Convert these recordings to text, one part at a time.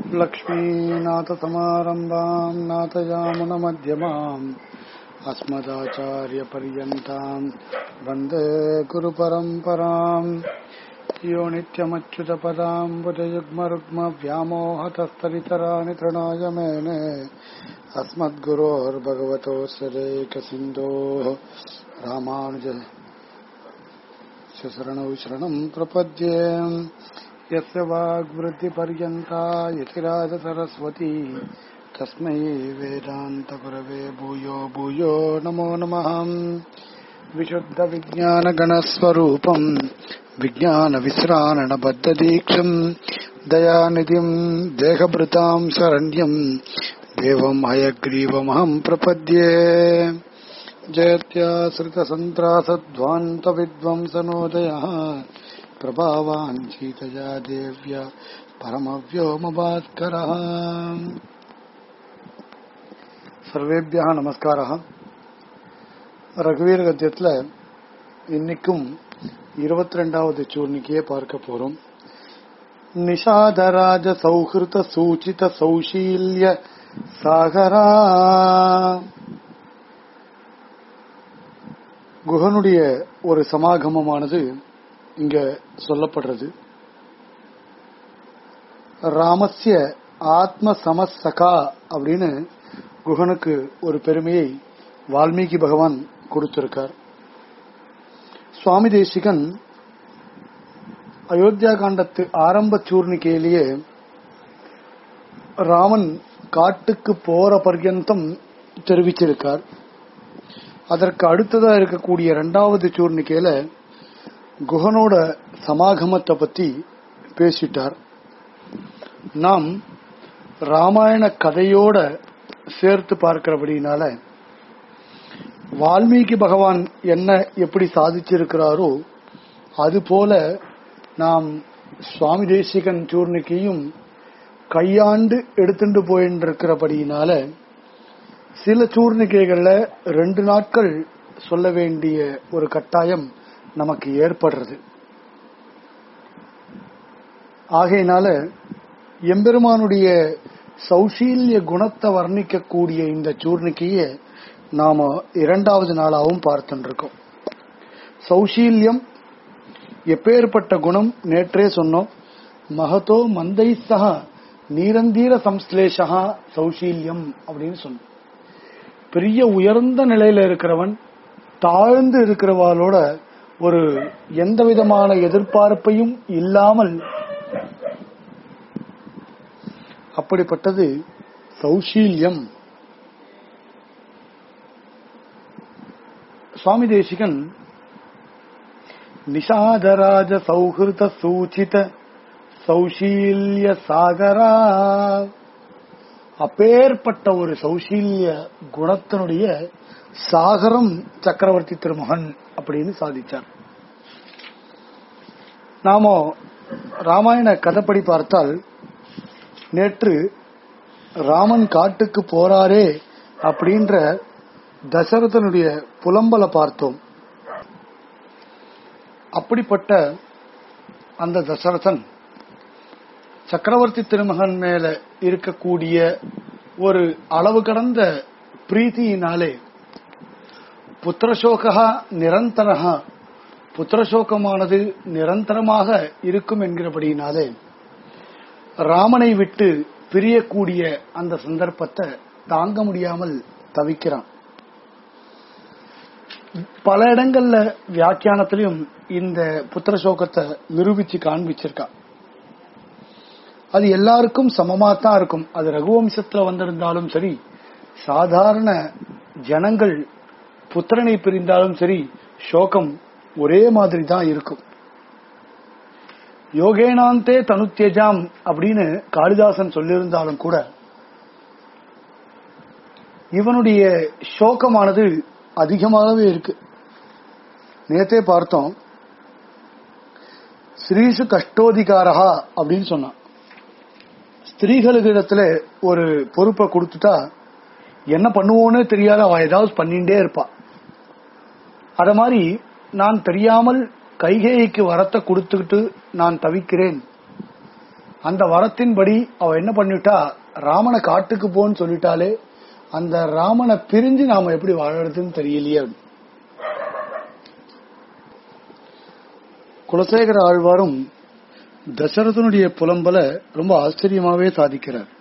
लक्ष्मीनाथसमारम्भाम् नाथयामुनमध्यमाम् अस्मदाचार्यपर्यन्ताम् वन्दे गुरुपरम्पराम् यो नित्यमच्युतपदाम् बुधयुग्मरुग्मव्यामोहतस्तरितराणि तृणाय मेने अस्मद्गुरोर्भगवतोऽस्य देकसिन्धोः रामानुज शरणौ शरणम् प्रपद्ये यस्य वाग्वृत्तिपर्यन्ता यतिराजसरस्वती तस्मै वेदान्तगुरवे भूयो भूयो नमो नमः विशुद्धविज्ञानगणस्वरूपम् विज्ञानविश्राणबद्धदीक्षम् दयानिधिम् देहभृताम् शरण्यम् देवम् हयग्रीवमहम् प्रपद्ये जयत्याश्रितसन्त्रासध्वान्तविद्वंसनोदयः प्रभावान् सीतया देव्या परमव्योमभास्करः சர்வேபியா நமஸ்காரா ரகுவீர் கத்தியத்தில் இன்னைக்கும் இருபத்தி ரெண்டாவது சூர்ணிக்கையே பார்க்க போறோம் நிஷாதராஜ சௌஹிருத சூச்சித சௌஷீல்ய சாகரா குஹனுடைய ஒரு சமாகமமானது இங்க சொல்லப்படுறது ராமஸ்ய ஆத்ம சமசகா அப்படின்னு குஹனுக்கு ஒரு பெருமையை வால்மீகி பகவான் கொடுத்திருக்கார் சுவாமி தேசிகன் அயோத்தியா காண்டத்து ஆரம்ப சூர்ணிக்கையிலேயே ராமன் காட்டுக்கு போற பர்யந்தம் தெரிவிச்சிருக்கார் அதற்கு அடுத்ததா இருக்கக்கூடிய இரண்டாவது சூர்ணிக்கையில குஹனோட சமாகமத்தை பத்தி பேசிட்டார் நாம் ராமாயண கதையோட சேர்த்து பார்க்கிறபடினால வால்மீகி பகவான் என்ன எப்படி சாதிச்சிருக்கிறாரோ அது போல நாம் சுவாமி தேசிகன் சூர்ணிக்கையும் கையாண்டு எடுத்துட்டு போயின்னு இருக்கிறபடியினால சில சூர்ணிக்கைகள்ல ரெண்டு நாட்கள் சொல்ல வேண்டிய ஒரு கட்டாயம் நமக்கு ஏற்படுறது ஆகையினால எம்பெருமானுடைய சௌஷீல்ய குணத்தை வர்ணிக்கக்கூடிய இந்த சூர்ணிக்கையை நாம இரண்டாவது நாளாகவும் பார்த்துருக்கோம் சௌஷீல்யம் எப்பேற்பட்ட குணம் நேற்றே சொன்னோம் மகதோ மந்தை சகா நீரந்தீர சம்ஸ்லேஷா சௌஷீல்யம் அப்படின்னு சொன்னோம் பெரிய உயர்ந்த நிலையில இருக்கிறவன் தாழ்ந்து இருக்கிறவாளோட ஒரு எந்த விதமான எதிர்பார்ப்பையும் இல்லாமல் அப்படிப்பட்டது சௌஷீல்யம் சுவாமி தேசிகன் நிஷாதராஜ சௌஹிருத சூச்சித சௌஷீல்ய சாகரா அப்பேற்பட்ட ஒரு சௌஷீல்ய குணத்தினுடைய சாகரம் சக்கரவர்த்தி திருமகன் அப்படின்னு சாதிச்சார் நாம ராமாயண கதைப்படி பார்த்தால் நேற்று ராமன் காட்டுக்கு போறாரே அப்படின்ற தசரதனுடைய புலம்பலை பார்த்தோம் அப்படிப்பட்ட அந்த தசரதன் சக்கரவர்த்தி திருமகன் மேல இருக்கக்கூடிய ஒரு அளவு கடந்த பிரீத்தியினாலே புத்திரசோகா நிரந்தரகா புத்திரசோகமானது நிரந்தரமாக இருக்கும் என்கிறபடியினாலே ராமனை விட்டு பிரியக்கூடிய அந்த சந்தர்ப்பத்தை தாங்க முடியாமல் தவிக்கிறான் பல இடங்கள்ல வியாக்கியானத்திலையும் இந்த புத்திரசோகத்தை நிரூபிச்சு காண்பிச்சிருக்கான் அது எல்லாருக்கும் சமமா தான் இருக்கும் அது ரகுவம்சத்துல வந்திருந்தாலும் சரி சாதாரண ஜனங்கள் புத்திரனை பிரிந்தாலும் சரி சோகம் ஒரே மாதிரி தான் இருக்கும் யோகேனாந்தே தனுத்தியஜாம் அப்படின்னு காளிதாசன் சொல்லியிருந்தாலும் கூட இவனுடைய சோகமானது அதிகமாகவே இருக்கு நேத்தே பார்த்தோம் ஸ்ரீசு கஷ்டோதிகாரா அப்படின்னு சொன்னான் ஸ்திரீகளுக்கு இடத்துல ஒரு பொறுப்பை கொடுத்துட்டா என்ன பண்ணுவோன்னு தெரியாத அவ ஏதாவது பண்ணிட்டே இருப்பா அத மாதிரி நான் தெரியாமல் கைகேயிக்கு வரத்தை கொடுத்துக்கிட்டு நான் தவிக்கிறேன் அந்த வரத்தின்படி அவ என்ன பண்ணிட்டா ராமனை காட்டுக்கு போன்னு சொல்லிட்டாலே அந்த ராமனை பிரிஞ்சு நாம எப்படி வாழறதுன்னு தெரியலையே அப்படி. குலசேகர ஆழ்வாரும் தசரதனுடைய புலம்பல ரொம்ப ஆச்சரியமாவே சாதிக்கிறார்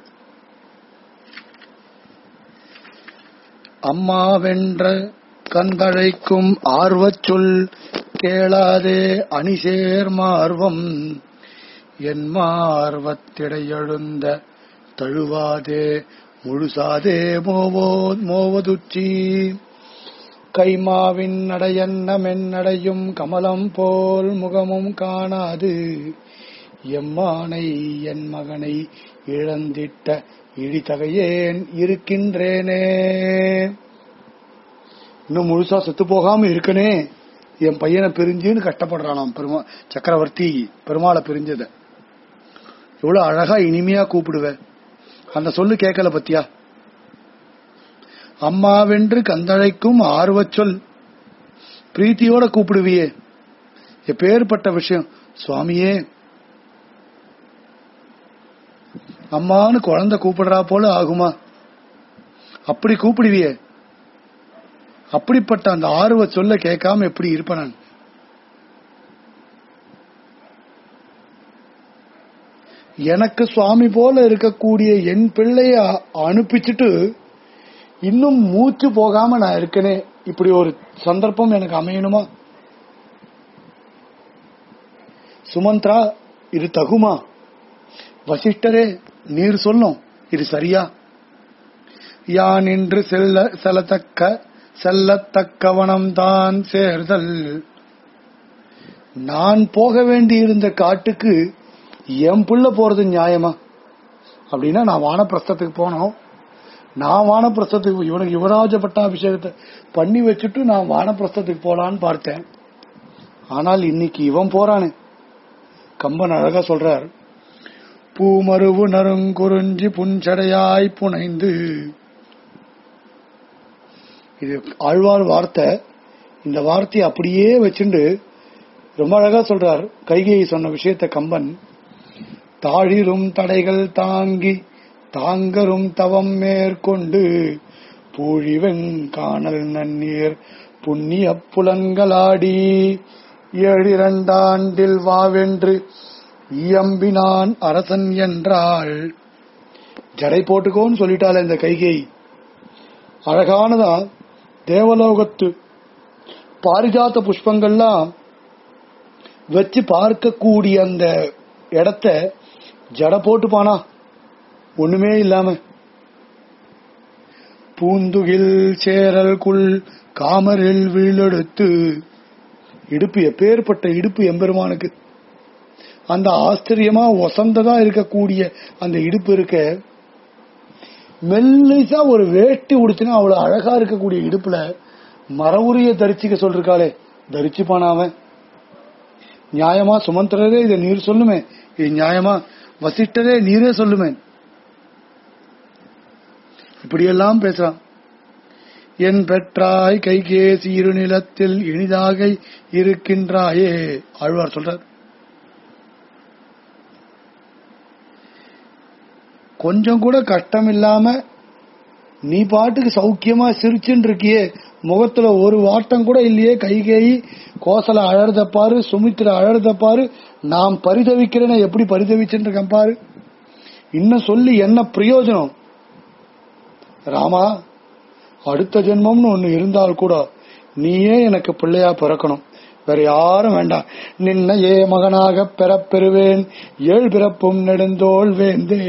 அம்மாவென்ற கந்தழைக்கும் ஆர்வச் சொல் கேளாதே அணிசேர் மார்வம் என் மார்வத்திடையெழுந்த தழுவாதே முழுசாதே மோவோ மோவதுச்சி கைமாவின் நடையன்ன மென்னடையும் கமலம் போல் முகமும் காணாது எம்மானை என் மகனை இழந்திட்ட இழிதகையேன் இருக்கின்றேனே இன்னும் முழுசா செத்து போகாம இருக்கனே என் பையனை பிரிஞ்சுன்னு கஷ்டப்படுறானாம் பெருமா சக்கரவர்த்தி பெருமாளை பிரிஞ்சத எவ்வளவு அழகா இனிமையா கூப்பிடுவ அந்த சொல்லு கேட்கல பத்தியா அம்மாவென்று கந்தழைக்கும் ஆர்வச் சொல் பிரீத்தியோட கூப்பிடுவியே எப்பேற்பட்ட விஷயம் சுவாமியே அம்மான்னு குழந்தை கூப்பிடுறா போல ஆகுமா அப்படி கூப்பிடுவியே அப்படிப்பட்ட அந்த ஆர்வ சொல்ல கேட்காம எப்படி இருப்பேன் நான் எனக்கு சுவாமி போல இருக்கக்கூடிய என் பிள்ளைய அனுப்பிச்சிட்டு இன்னும் மூச்சு போகாம நான் இருக்கனே இப்படி ஒரு சந்தர்ப்பம் எனக்கு அமையணுமா சுமந்த்ரா இது தகுமா வசிஷ்டரே நீர் சொல்லும் இது சரியா யான் இன்று செல்ல செல்லத்தக்க செல்லத்தக்கவனம் தான் சேர்தல் நான் போக வேண்டியிருந்த காட்டுக்கு என் புள்ள போறது நியாயமா அப்படின்னா நான் வானப்பிரஸ்தத்துக்கு போனோம் நான் வானப்பிரஸ்தத்துக்கு இவனுக்கு யுவராஜ பட்டாபிஷேகத்தை பண்ணி வச்சுட்டு நான் வானப்பிரஸ்தத்துக்கு போலான்னு பார்த்தேன் ஆனால் இன்னைக்கு இவன் போறானே கம்பன் அழகா சொல்றார் பூமருவு நறுங்குறிஞ்சி புஞ்சடையாய் புனைந்து இது ஆழ்வார் வார்த்தை இந்த வார்த்தையை அப்படியே வச்சுண்டு ரொம்ப அழகா சொல்றார் கைகை சொன்ன விஷயத்த கம்பன் தாழிரும் தடைகள் தாங்கி தாங்கரும் தவம் மேற்கொண்டு பூழிவெங் காணல் நன்னீர் புண்ணிய புலன்களாடி ஏழிரண்டாண்டில் வாவென்று இயம்பினான் அரசன் என்றாள் ஜடை போட்டுக்கோன்னு சொல்லிட்டாள் இந்த கைகை அழகானதா தேவலோகத்து பாரிஜாத புஷ்பங்கள்லாம் வச்சு பார்க்கக்கூடிய அந்த இடத்த ஜட போட்டுப்பானா ஒண்ணுமே இல்லாம பூந்துகில் சேரல் குள் காமரில் வீழெடுத்து இடுப்பு எப்பேற்பட்ட இடுப்பு எம்பெருமானுக்கு அந்த ஆச்சரியமா ஒசந்ததா இருக்கக்கூடிய அந்த இடுப்பு இருக்க மெல்லிசா ஒரு வேட்டி உடுத்தினா அவ்வளவு அழகா இருக்கக்கூடிய இடுப்புல மரவுரிய தரிச்சிக்க சொல்றாளே தரிச்சுப்பானா அவன் நியாயமா சுமந்திரரே இதை நீர் சொல்லுமே இது நியாயமா வசிஷ்டரே நீரே சொல்லுமே இப்படியெல்லாம் பேசுறான் என் பெற்றாய் கைகே சீரு நிலத்தில் இனிதாக இருக்கின்றாயே ஆழ்வார் சொல்றார் கொஞ்சம் கூட கஷ்டம் இல்லாம நீ பாட்டுக்கு சௌக்கியமா சிரிச்சுன்னு இருக்கியே முகத்துல ஒரு வாட்டம் கூட இல்லையே கைகேயி கோசல அழறத பாரு சுமித்திர அழறத பாரு நாம் பரிதவிக்கிறேன்னு எப்படி பரிதவிச்சுட்டு இருக்கேன் பாரு இன்னும் சொல்லி என்ன பிரயோஜனம் ராமா அடுத்த ஜென்மம்னு ஒண்ணு இருந்தால் கூட நீயே எனக்கு பிள்ளையா பிறக்கணும் வேற யாரும் வேண்டாம் நின்ன ஏ மகனாக பெறப்பெறுவேன் ஏழ் பிறப்பும் நெடுந்தோள் வேந்தே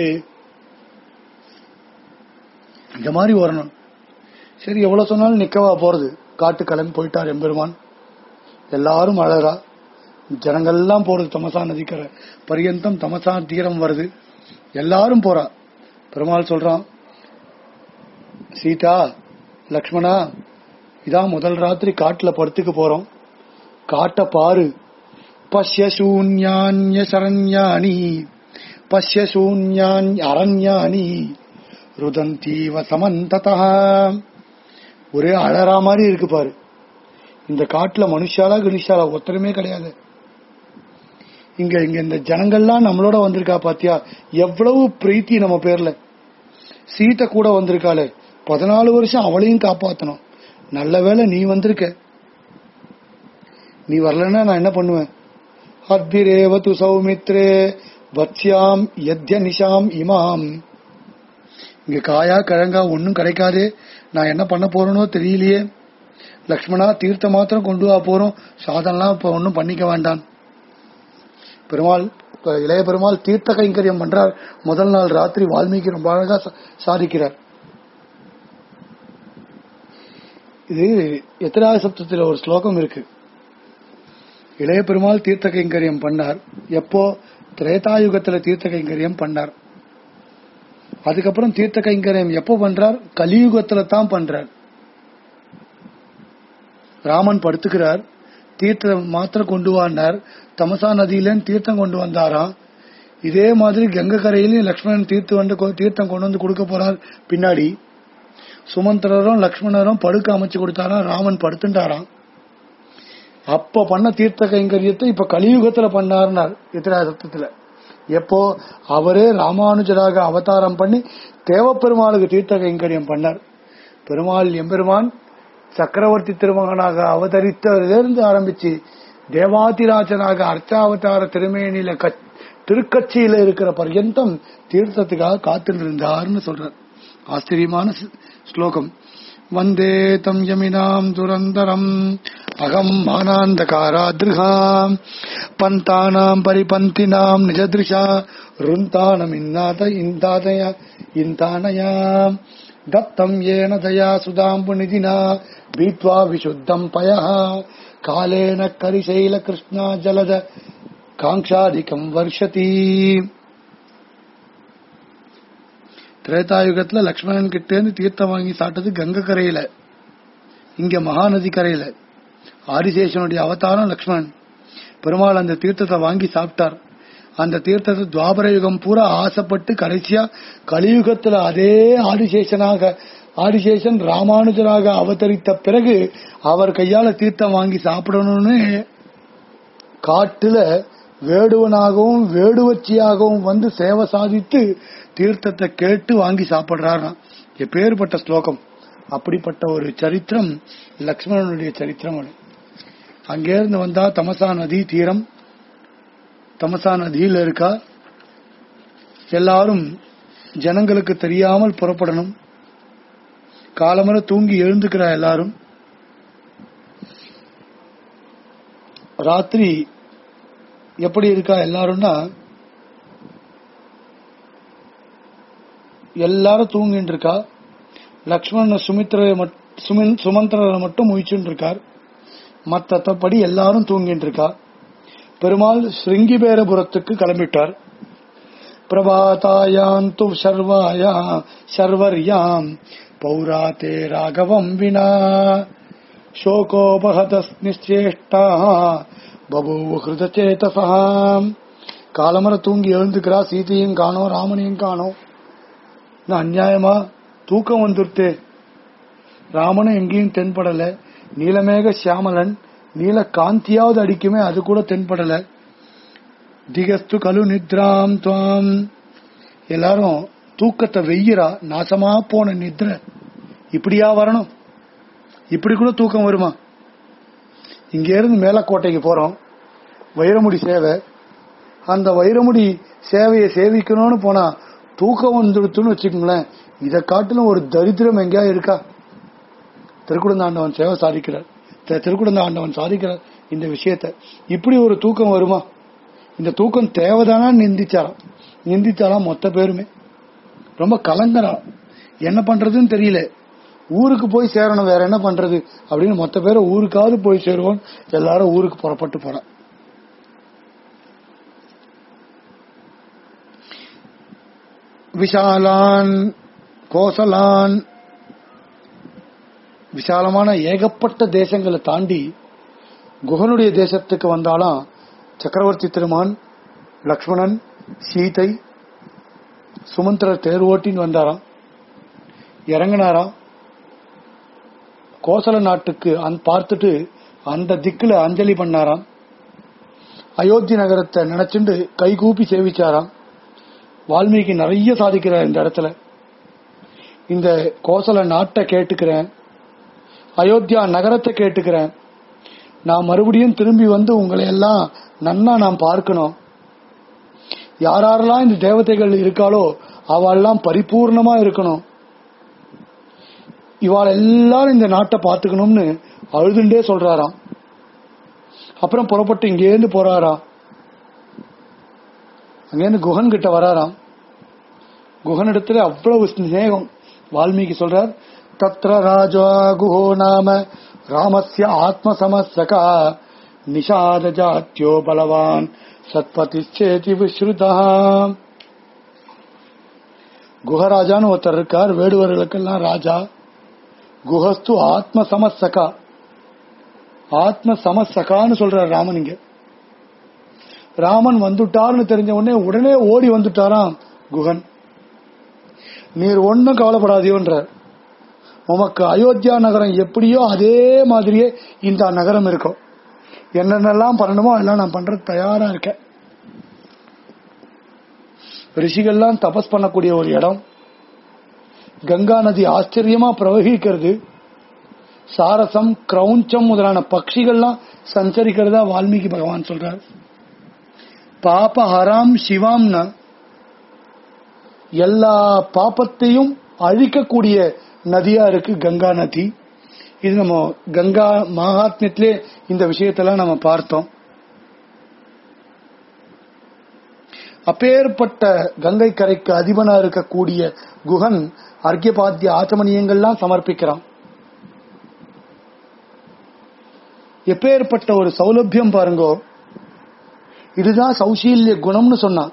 இந்த மாதிரி வரணும் சரி எவ்வளவு சொன்னாலும் நிக்கவா போறது காட்டு கிளம்பி போயிட்டார் எம்பெருமான் எல்லாரும் அழகா ஜனங்கள்லாம் போறது தமசா நதிக்கரை பரியந்தம் தமசா தீரம் வருது எல்லாரும் போறா பெருமாள் சொல்றான் சீதா லக்ஷ்மணா இதான் முதல் ராத்திரி காட்டுல படுத்துக்க போறோம் காட்ட பாரு பஷ்ய சூன்யான்ய சரண்யானி பஷ்ய சூன்யான் அரண்யானி ருதந்தீவ சமந்ததா ஒரே அழறா மாதிரி இருக்கு பாரு இந்த காட்டுல மனுஷாலா கணிஷாலா ஒத்தருமே கிடையாது இங்க இங்க இந்த ஜனங்கள்லாம் நம்மளோட வந்திருக்கா பாத்தியா எவ்வளவு பிரீத்தி நம்ம பேர்ல சீத்தை கூட வந்திருக்காளே பதினாலு வருஷம் அவளையும் காப்பாத்தணும் நல்ல வேளை நீ வந்திருக்க நீ வரலன்னா நான் என்ன பண்ணுவேன் அத்திரேவது சௌமித்ரே வத்யாம் யத்ய நிஷாம் இமாம் இங்க காயா கிழங்கா ஒன்னும் கிடைக்காதே நான் என்ன பண்ண போறேனோ தெரியலையே லக்ஷ்மணா தீர்த்த மாத்திரம் கொண்டு வா போறோம் சாதனம்லாம் இப்ப ஒன்னும் பண்ணிக்க வேண்டாம் பெருமாள் இப்ப இளைய பெருமாள் தீர்த்த கைங்கரியம் பண்றார் முதல் நாள் ராத்திரி வால்மீகி ரொம்ப அழகா சா- சாதிக்கிறார் இது எத்திராய சப்தத்துல ஒரு ஸ்லோகம் இருக்கு இளைய பெருமாள் தீர்த்த கைங்கரியம் பண்ணார் எப்போ திரேதாயுகத்துல தீர்த்த கைங்கரியம் பண்ணார் அதுக்கப்புறம் தீர்த்த கைங்கரியம் எப்போ பண்றார் கலியுகத்துல தான் பண்றார் ராமன் படுத்துக்கிறார் தீர்த்தம் மாத்திரம் கொண்டு வந்தார் தமசா நதியிலேருந்து தீர்த்தம் கொண்டு வந்தாராம் இதே மாதிரி கங்கை கரையிலையும் லக்ஷ்மணன் தீர்த்து வந்து கொ- தீர்த்தம் கொண்டு வந்து கொடுக்க போறார் பின்னாடி சுமந்திரரும் லக்ஷ்மணரும் படுக்க அமைச்சு கொடுத்தாராம் ராமன் படுத்துட்டாராம் அப்ப பண்ண தீர்த்த கைங்கரியத்தை இப்ப கலியுகத்துல பண்ணார்னார் இத்திராசத்துல எப்போ அவரே ராமானுஜராக அவதாரம் பண்ணி தேவப்பெருமாளுக்கு தீர்த்த கைங்கரியம் பண்ணார் பெருமாள் எம்பெருமான் சக்கரவர்த்தி திருமகனாக அவதரித்ததிலிருந்து ஆரம்பிச்சு தேவாதிராஜனாக அர்ச்சாவதார திருமேனியில கச்- திருக்கட்சியில இருக்கிற பர்யந்தம் தீர்த்தத்துக்காக காத்துட்டு இருந்தார்னு சொல்றார் ஆச்சரியமான ஸ்- ஸ்லோகம் வந்தே தம் யமினாம் துரந்தரம் அகம் மானாந்தகாராத்ருகாம் பந்தானாம் பரிபந்தினாம் நிஜதிருஷா ருந்தானம் இன்னாத இந்தாதய இந்தானயாம் தத்தம் ஏன தயா சுதாம்பு நிதினா பீத்வா விசுத்தம் பயः காலேன கரிசைல கிருஷ்ணா ஜலத காங்ஷாதிகம் வர்ஷதி திரேதாயுகத்துல லக்ஷ்மணன் கிட்ட இருந்து தீர்த்தம் வாங்கி சாப்பிட்டது கங்கை கரையில இங்க மகாநதி கரையில ஆதிசேஷனுடைய அவதாரம் லக்ஷ்மணன் பெருமாள் அந்த தீர்த்தத்தை வாங்கி சாப்பிட்டார் அந்த தீர்த்தத்தை துவாபர யுகம் பூரா ஆசைப்பட்டு கடைசியா கலியுகத்துல அதே ஆதிசேஷனாக ஆதிசேஷன் ராமானுஜராக அவதரித்த பிறகு அவர் கையால தீர்த்தம் வாங்கி சாப்பிடணும்னு காட்டுல வேடுவனாகவும் வேடுவச்சியாகவும் வந்து சேவை சாதித்து தீர்த்தத்தை கேட்டு வாங்கி சாப்பிடுறாராம் எப்பேற்பட்ட ஸ்லோகம் அப்படிப்பட்ட ஒரு சரித்திரம் லக்ஷ்மணனுடைய சரித்திரம் அது அங்கேருந்து வந்தா தமசா நதி தீரம் தமசா நதியில இருக்கா எல்லாரும் ஜனங்களுக்கு தெரியாமல் புறப்படணும் காலமர தூங்கி எழுந்துக்கிறா எல்லாரும் ராத்திரி எப்படி இருக்கா எல்லாரும்னா எல்லாரும் தூங்கிட்டு இருக்கா லக்ஷ்மணன் சுமித்ர சுமந்திரரை மட்டும் முயற்சிட்டு இருக்கார் மத்தபடி எல்லாரும் தூங்கிட்டு இருக்கா பெருமாள் ஸ்ருங்கிபேரபுரத்துக்கு கிளம்பிட்டார் பிரபாதாயாம் து சர்வாயா சர்வர்யாம் பௌராத்தே ராகவம் வினா சோகோபகதஸ்னிச்சேஷ்டா பபூவ ஹிருதச்சேதசாம் காலமர தூங்கி எழுந்துக்கிறா சீதையும் காணோம் ராமனையும் காணோம் நான் அநியாயமா தூக்கம் வந்துருத்தே ராமனும் எங்கேயும் தென்படல நீலமேக சியாமலன் நீல காந்தியாவது அடிக்குமே அது கூட தென்படல திகஸ்து கலு நித்ராம் துவாம் எல்லாரும் தூக்கத்தை வெய்யறா நாசமா போன நித்ர இப்படியா வரணும் இப்படி கூட தூக்கம் வருமா இங்க இருந்து மேலக்கோட்டைக்கு போறோம் வைரமுடி சேவை அந்த வைரமுடி சேவையை சேவிக்கணும்னு போனா தூக்கம் வந்துடுத்துன்னு வச்சுக்கோங்களேன் இதை காட்டிலும் ஒரு தரித்திரம் எங்கேயா இருக்கா திருக்குடந்தாண்டவன் சேவை சாதிக்கிறார் தி- திருக்குடந்தாண்டவன் சாதிக்கிறார் இந்த விஷயத்த இப்படி ஒரு தூக்கம் வருமா இந்த தூக்கம் தேவைதானா நிந்திச்சாராம் நிந்திச்சாராம் மொத்த பேருமே ரொம்ப கலங்கரா என்ன பண்றதுன்னு தெரியல ஊருக்கு போய் சேரணும் வேற என்ன பண்றது அப்படின்னு மொத்த பேரும் ஊருக்காவது போய் சேருவோம் எல்லாரும் ஊருக்கு புறப்பட்டு போறான் விஷாலான் கோசலான் விசாலமான ஏகப்பட்ட தேசங்களை தாண்டி குகனுடைய தேசத்துக்கு வந்தாலாம் சக்கரவர்த்தி திருமான் லக்ஷ்மணன் சீதை சுமந்திரர் தேர் ஓட்டின்னு வந்தாராம் இறங்கினாராம் கோசல நாட்டுக்கு அந்த பார்த்துட்டு அந்த திக்குல அஞ்சலி பண்ணாராம் அயோத்தி நகரத்தை நினைச்சுண்டு கைகூப்பி சேவிச்சாராம் வால்மீகி நிறைய சாதிக்கிறார் இந்த இடத்துல இந்த கோசல நாட்டை கேட்டுக்கிறேன் அயோத்தியா நகரத்தை கேட்டுக்கிறேன் நான் மறுபடியும் திரும்பி வந்து உங்களை எல்லாம் நன்னா நான் பார்க்கணும் யாரெல்லாம் இந்த தேவதைகள் இருக்காளோ அவெல்லாம் பரிபூர்ணமா இருக்கணும் இவாள் எல்லாரும் இந்த நாட்டை பார்த்துக்கணும்னு அழுதுண்டே சொல்றாராம் அப்புறம் புறப்பட்டு இங்கேருந்து போறாராம் அங்கேருந்து குஹன் கிட்ட வராராம் குஹன் இடத்துல அவ்வளவு ஸ்நேகம் வால்மீகி சொல்றார் தத்ர ராஜா குஹோ நாம ராமஸ்ய ஆத்ம சமஸ்தகா நிஷாத ஜாத்தியோ பலவான் சத்பதிச்சேதி விஸ்ருதா குஹராஜான்னு ஒருத்தர் இருக்கார் வேடுவர்களுக்கெல்லாம் ராஜா குஹஸ்து ஆத்ம சமஸ்தகா ஆத்ம சமசகான்னு சொல்றார் ராமன் இங்க ராமன் வந்துட்டார்னு தெரிஞ்ச உடனே உடனே ஓடி வந்துட்டாராம் குகன் நீர் ஒன்னும் கவலைப்படாதீன்றார் உமக்கு அயோத்தியா நகரம் எப்படியோ அதே மாதிரியே இந்த நகரம் இருக்கும் என்னென்னலாம் பண்ணணுமோ எல்லாம் நான் பண்றது தயாரா இருக்கேன் ரிஷிகள்லாம் தபஸ் பண்ணக்கூடிய ஒரு இடம் கங்கா நதி ஆச்சரியமா பிரவகிக்கிறது சாரசம் கிரௌஞ்சம் முதலான பட்சிகள்லாம் சஞ்சரிக்கிறதா வால்மீகி பகவான் சொல்றார் பாப ஹராம் சிவாம்னா எல்லா பாப்பத்தையும் அழிக்கக்கூடிய நதியா இருக்கு கங்கா நதி இது நம்ம கங்கா மகாத்மியத்திலே இந்த விஷயத்தெல்லாம் நம்ம பார்த்தோம் அப்பேற்பட்ட கங்கை கரைக்கு அதிபனா இருக்கக்கூடிய குகன் அர்க்கியபாத்திய ஆச்சமணியங்கள்லாம் சமர்ப்பிக்கிறான் எப்பேற்பட்ட ஒரு சௌலபியம் பாருங்கோ இதுதான் சௌசீல்ய குணம்னு சொன்னான்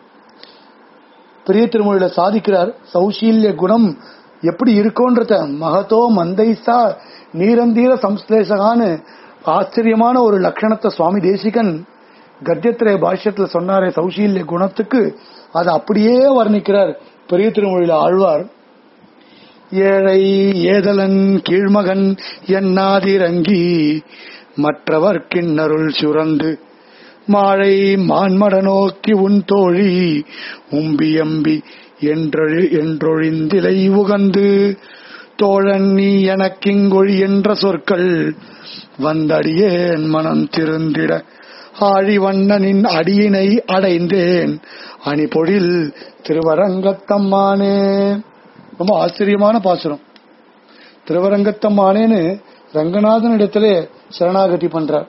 பெரிய திருமொழியில சாதிக்கிறார் சௌசீல்ய குணம் எப்படி இருக்கோன்றத மகதோ மந்தைசா நீரந்தீர சம்ஸ்லேஷகான்னு ஆச்சரியமான ஒரு லட்சணத்தை சுவாமி தேசிகன் கத்தியத்திரைய பாஷ்யத்துல சொன்னாரே சௌசீல்ய குணத்துக்கு அதை அப்படியே வர்ணிக்கிறார் பெரிய திருமொழியில ஆழ்வார் ஏழை ஏதலன் கீழ்மகன் என்னாதிரங்கி மற்றவர் கிண்ணருள் சுரந்து மாழை மான்மட நோக்கி உன் தோழி உம்பி எம்பி என்றொழி என்றொழிந்திலை உகந்து தோழன் நீ எனக்கிங்கொழி என்ற சொற்கள் வந்தடியேன் மனம் திருந்திட ஆழிவண்ணனின் அடியினை அடைந்தேன் அணிபொழில் திருவரங்கத்தம்மானே ரொம்ப ஆச்சரியமான பாசுரம் திருவரங்கத்தம்மானேன்னு ரங்கநாதன் இடத்திலே சரணாகதி பண்றார்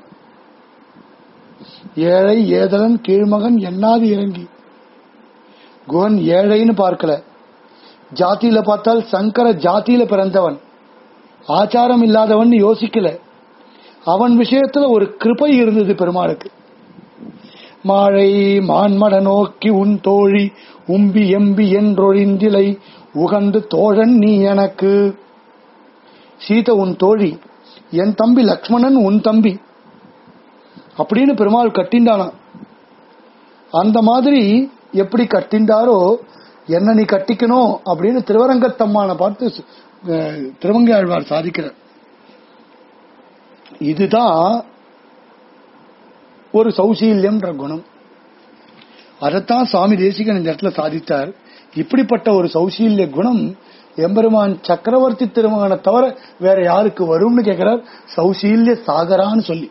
ஏழை ஏதலன் கீழ்மகன் எண்ணாது இறங்கி குகன் ஏழைன்னு பார்க்கல ஜாத்தியில பார்த்தால் சங்கர ஜாத்தியில பிறந்தவன் ஆச்சாரம் இல்லாதவன் யோசிக்கல அவன் விஷயத்துல ஒரு கிருபை இருந்தது பெருமாளுக்கு மாழை மான்மட நோக்கி உன் தோழி உம்பி எம்பி என்றொழிந்திலை உகந்து தோழன் நீ எனக்கு சீத உன் தோழி என் தம்பி லக்ஷ்மணன் உன் தம்பி அப்படின்னு பெருமாள் கட்டிண்டானா அந்த மாதிரி எப்படி கட்டிண்டாரோ என்ன நீ கட்டிக்கணும் அப்படின்னு திருவரங்கத்தம்மான பார்த்து அஹ், திருவங்கை ஆழ்வார் சாதிக்கிறார் இதுதான் ஒரு சௌசீல்யம்ன்ற குணம் அதைத்தான் சுவாமி தேசிகன் இந்த இடத்துல சாதித்தார் இப்படிப்பட்ட ஒரு சௌசீல்ய குணம் எம்பெருமான் சக்கரவர்த்தி திருமகனை தவிர வேற யாருக்கு வரும்னு கேட்கிறார் சௌசீல்ய சாகரான்னு சொல்லி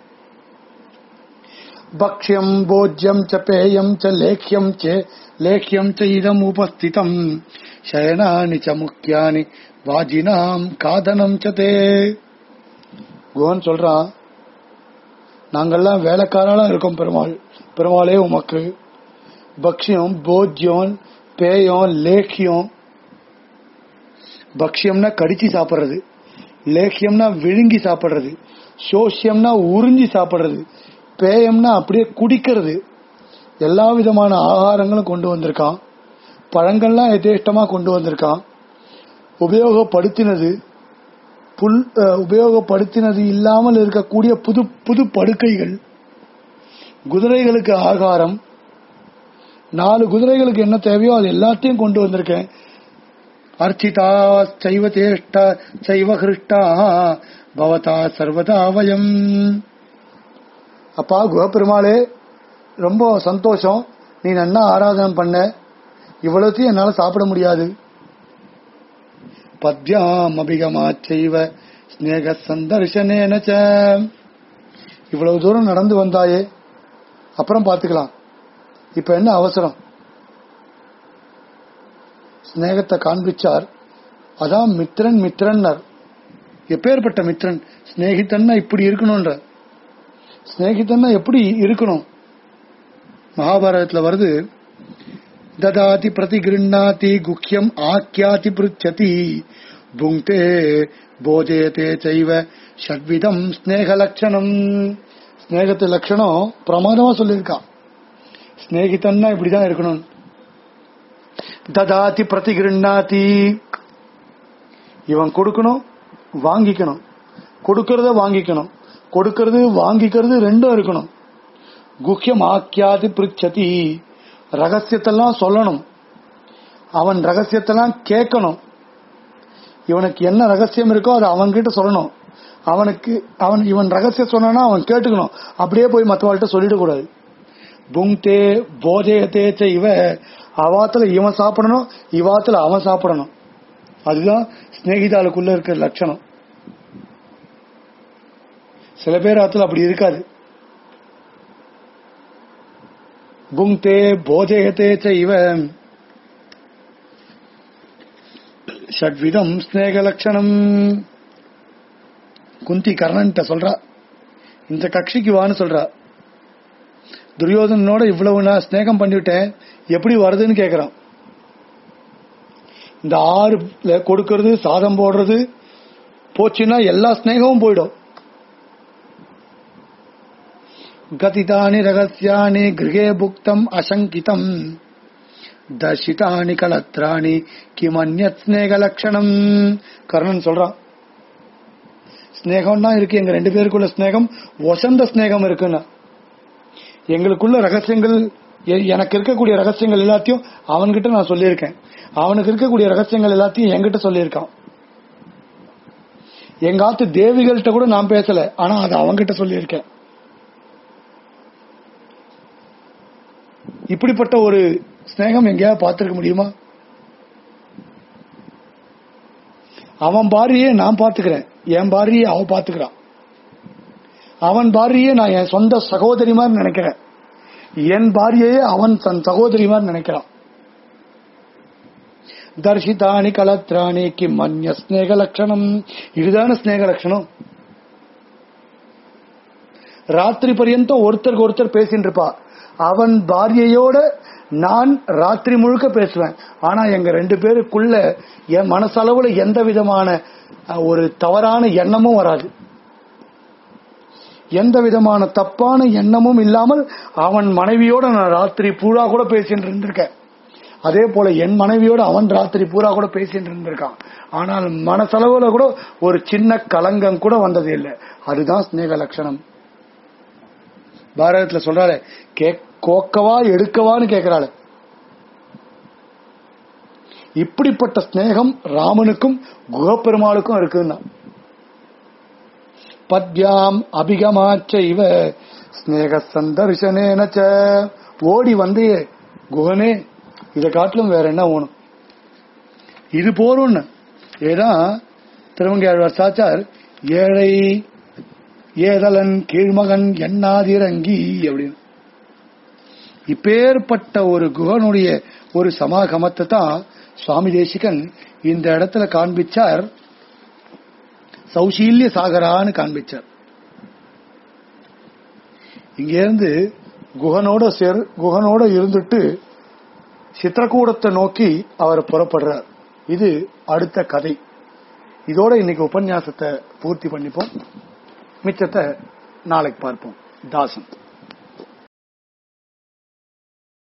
பக்ஷ்யம் போஜ்யம் ச பேயம் ச லேக்கியம் ச லேக்கியம் ச இதம் உபஸ்திதம் சயனானி ச முக்கியானி வாஜினாம் காதனம் ச தே குகன் சொல்றான் நாங்கெல்லாம் வேலைக்காரலாம் இருக்கோம் பெருமாள் பெருமாளே உமக்கு பக்ஷ்யம் போஜ்யம் பேயம் லேக்கியம் பக்ஷ்யம்னா கடிச்சு சாப்பிடுறது லேக்கியம்னா விழுங்கி சாப்பிடுறது சோசியம்னா உறிஞ்சி சாப்பிடுறது பேயம்னா அப்படியே குடிக்கிறது எல்லா விதமான ஆகாரங்களும் கொண்டு வந்திருக்கான் பழங்கள்லாம் எதேஷ்டமா கொண்டு வந்திருக்கான் உபயோகப்படுத்தினது புல் அஹ், உபயோகப்படுத்தினது இல்லாமல் இருக்கக்கூடிய புது புது படுக்கைகள் குதிரைகளுக்கு ஆகாரம் நாலு குதிரைகளுக்கு என்ன தேவையோ அது எல்லாத்தையும் கொண்டு வந்திருக்கேன் அர்ச்சிதா சைவ சேஷ்டா சைவ ஹிருஷ்டா பவதா சர்வதா வயம் அப்பா குகப்பெருமாளே ரொம்ப சந்தோஷம் நீ நன்னா ஆராதனை பண்ண இவ்வளவுத்தையும் என்னால சாப்பிட முடியாது பத்யாம் அபிகமாச்சைவ ஸ்நேக சந்தர்ஷனேன ச. இவ்வளவு தூரம் நடந்து வந்தாயே அப்புறம் பாத்துக்கலாம் இப்ப என்ன அவசரம் ஸ்நேகத்தை காண்பிச்சார் அதான் மித்ரன் மித்ரன்னர் எப்பேற்பட்ட மித்ரன் ஸ்நேகிதன்னா இப்படி இருக்கணும்ன்ற ஸ்நேகிதன்னா எப்படி இருக்கணும் மகாபாரதத்துல வருது ததாதி பிரதி கிருண்ணாதி குக்கியம் ஆக்கியாதி பிருச்சதி புங்க்தே போஜயத்தே செய்வ ஷட்விதம் ஸ்நேக லட்சணம் ஸ்நேகத்து லட்சணம் பிரமாதமா சொல்லியிருக்கான் ஸ்நேகிதன்னா இப்படிதான் இருக்கணும் ததாதி பிரதி கிருண்ணாதி இவன் கொடுக்கணும் வாங்கிக்கணும் கொடுக்கறத வாங்கிக்கணும் கொடுக்கறது வாங்கிக்கிறது ரெண்டும் இருக்கணும் குக்கியம் ஆக்கியாதி பிரிச்சதி ரகசியத்தெல்லாம் சொல்லணும் அவன் ரகசியத்தெல்லாம் கேட்கணும் இவனுக்கு என்ன ரகசியம் இருக்கோ அதை அவன்கிட்ட சொல்லணும் அவனுக்கு அவன் இவன் ரகசியம் சொன்னானா அவன் கேட்டுக்கணும் அப்படியே போய் மற்றவாள்கிட்ட சொல்லிடக்கூடாது புங்தே போஜயத்தே ச இவ அவாத்துல இவன் சாப்பிடணும் இவாத்துல அவன் சாப்பிடணும் அதுதான் சிநேகிதாளுக்குள்ள இருக்கிற லட்சணம் சில பேர் ஆத்துல அப்படி இருக்காது புங்தே போஜயத்தே ச இவ ஷட்விதம் ஸ்நேக லட்சணம் குந்தி கர்ணன்ட்ட சொல்றா இந்த கட்சிக்கு வான்னு சொல்றா துரியோதனனோட இவ்வளவு நான் ஸ்நேகம் பண்ணிவிட்டேன் எப்படி வருதுன்னு கேக்குறான் இந்த ஆறுல கொடுக்கறது சாதம் போடுறது போச்சுன்னா எல்லா ஸ்நேகமும் போயிடும் கதிதானி ரகசியானி கிரகே புக்தம் அசங்கிதம் தர்ஷிதானி கலத்ராணி கிமன்யத் ஸ்நேக லட்சணம் கர்ணன் சொல்றான் ஸ்நேகம்னா இருக்கு எங்க ரெண்டு பேருக்குள்ள ஸ்நேகம் வசந்த ஸ்நேகம் இருக்குன்னு எங்களுக்குள்ள ரகசியங்கள் எ- எனக்கு இருக்கக்கூடிய ரகசியங்கள் எல்லாத்தையும் அவன்கிட்ட நான் சொல்லியிருக்கேன் அவனுக்கு இருக்கக்கூடிய ரகசியங்கள் எல்லாத்தையும் என்கிட்ட சொல்லியிருக்கான் எங்க ஆத்து தேவிகள்கிட்ட கூட நான் பேசல ஆனா அது அவன்கிட்ட சொல்லியிருக்கேன் இப்படிப்பட்ட ஒரு ஸ்நேகம் எங்கேயாவது பார்த்திருக்க முடியுமா அவன் பாரியே நான் பாத்துக்கிறேன் என் பாரியை அவன் பாத்துக்கிறான் அவன் பாரியே நான் என் சொந்த சகோதரி மாதிரி நினைக்கிறேன் என் பாரியையே அவன் தன் சகோதரி மாதிரி நினைக்கிறான் தர்ஷிதானி கலத்ராணி கிம் அந்நிய ஸ்நேக லட்சணம் இதுதான ஸ்நேக லட்சணம் ராத்திரி பர்யந்தம் ஒருத்தருக்கு ஒருத்தர் பேசிட்டு இருப்பா அவன் பாரியையோட நான் ராத்திரி முழுக்க பேசுவேன் ஆனா எங்க ரெண்டு பேருக்குள்ள என் மனசளவுல எந்த விதமான அஹ், ஒரு தவறான எண்ணமும் வராது எந்த விதமான தப்பான எண்ணமும் இல்லாமல் அவன் மனைவியோட நான் ராத்திரி பூரா கூட பேசிட்டு இருந்திருக்கேன் அதே போல என் மனைவியோட அவன் ராத்திரி பூரா கூட பேசிட்டு இருந்திருக்கான் ஆனால் மனசளவுல கூட ஒரு சின்ன கலங்கம் கூட வந்தது இல்லை அதுதான் ஸ்நேக லட்சணம் பாரதத்துல சொல்றாரு கே- கோக்கவா எடுக்கவான்னு கேக்குறாள் இப்படிப்பட்ட ஸ்நேகம் ராமனுக்கும் குகப்பெருமாளுக்கும் இருக்குன்னா பத்யாம் அபிகமாச்ச இவ ஸ்நேக சந்தர்சனேனச்ச ஓடி வந்து குகனே இதை காட்டிலும் வேற என்ன வேணும் இது போரும்னு ஏதான் திருவங்கையாழ்வார் சாச்சார் ஏழை ஏதலன் கீழ்மகன் எண்ணாதிரங்கி அப்படின்னு இப்பேற்பட்ட ஒரு குகனுடைய ஒரு சமாகமத்தை தான் சுவாமி தேசிகன் இந்த இடத்துல காண்பிச்சார் சௌசீல்ய சாகரான்னு காண்பிச்சார் இங்க இருந்து குகனோட சேர் குகனோட இருந்துட்டு சித்திரக்கூடத்தை நோக்கி அவர் புறப்படுறார் இது அடுத்த கதை இதோட இன்னைக்கு உபன்யாசத்தை பூர்த்தி பண்ணிப்போம் மிச்சத்தை நாளைக்கு பார்ப்போம் தாசன்